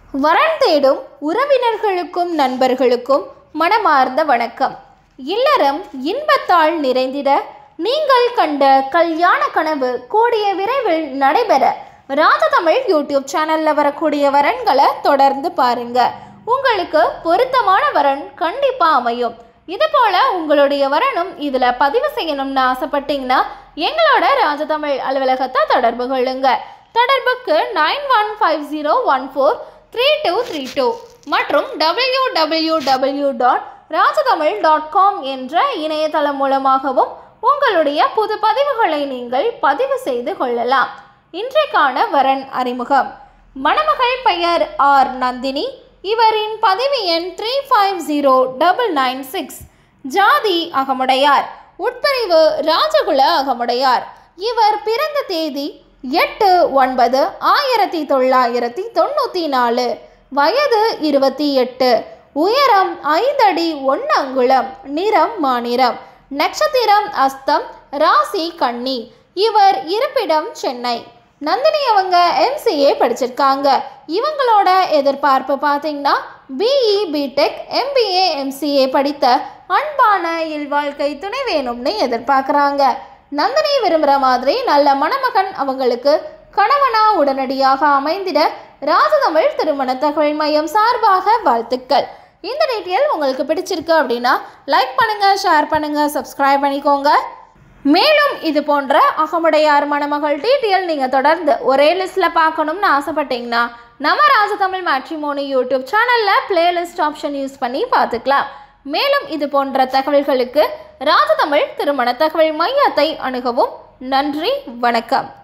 வரன் தேடும் உறவினர்களுக்கும் நண்பர்களுக்கும் மனமார்ந்த வணக்கம் இல்லறம் இன்பத்தால் நிறைந்திட நீங்கள் கண்ட கல்யாண கனவு கூடிய விரைவில் நடைபெற ராஜதமிழ் யூடியூப் சேனல்ல வரக்கூடிய வரன்களை தொடர்ந்து பாருங்க உங்களுக்கு பொருத்தமான வரன் கண்டிப்பா அமையும் இது போல உங்களுடைய வரனும் இதுல பதிவு செய்யணும்னு ஆசைப்பட்டீங்கன்னா எங்களோட ராஜதமிழ் அலுவலகத்தை தொடர்பு கொள்ளுங்க தொடர்புக்கு nine one five zero one four three two three two மற்றும் W W W dot Rajatamil dot com என்ற இணையதளம் மூலமாகவும் உங்களுடைய புது பதிவுகளை நீங்கள் பதிவு செய்து கொள்ளலாம் இன்றைக்கான வரன் அறிமுகம் மணமகள் பெயர் ஆர் நந்தினி இவரின் பதிவு எண் three five zero double nine six ஜாதி அகமுடையார் உட்பிரிவு ராஜகுல அகமுடையார் இவர் பிறந்த தேதி எட்டு ஒன்பது ஆயிரத்தி தொள்ளாயிரத்தி தொண்ணூற்றி நாலு வயது இருபத்தி எட்டு உயரம் ஐந்தடி ஒன்று அங்குலம் நிறம் மாநிறம் நட்சத்திரம் அஸ்தம் ராசி கன்னி இவர் இருப்பிடம் சென்னை நந்தினி அவங்க எம்சிஏ படிச்சிருக்காங்க இவங்களோட எதிர்பார்ப்பு பார்த்தீங்கன்னா பிஇ பிடெக் எம்பிஏ எம்சிஏ படித்த அன்பான இல்வாழ்க்கை துணை வேணும்னு எதிர்பார்க்குறாங்க நந்தினி விரும்புகிற மாதிரி நல்ல மணமகன் அவங்களுக்கு கணவனா உடனடியாக அமைந்திட ராஜதமிழ் திருமண தகவல் மையம் சார்பாக வாழ்த்துக்கள் இந்த டீட்டெயில் உங்களுக்கு பிடிச்சிருக்கு அப்படின்னா லைக் பண்ணுங்க ஷேர் பண்ணுங்க சப்ஸ்கிரைப் பண்ணிக்கோங்க மேலும் இது போன்ற அகமுடையார் மணமகள் டீட்டெயில் நீங்கள் தொடர்ந்து ஒரே லிஸ்ட்டில் பார்க்கணும்னு ஆசைப்பட்டீங்கன்னா நம்ம ராஜதமிழ் மேட்ரிமோனி யூடியூப் சேனலில் பிளேலிஸ்ட் ஆப்ஷன் யூஸ் பண்ணி பார்த்துக்கலாம் மேலும் இது போன்ற தகவல்களுக்கு ராஜதமிழ் திருமண தகவல் மையத்தை அணுகவும் நன்றி வணக்கம்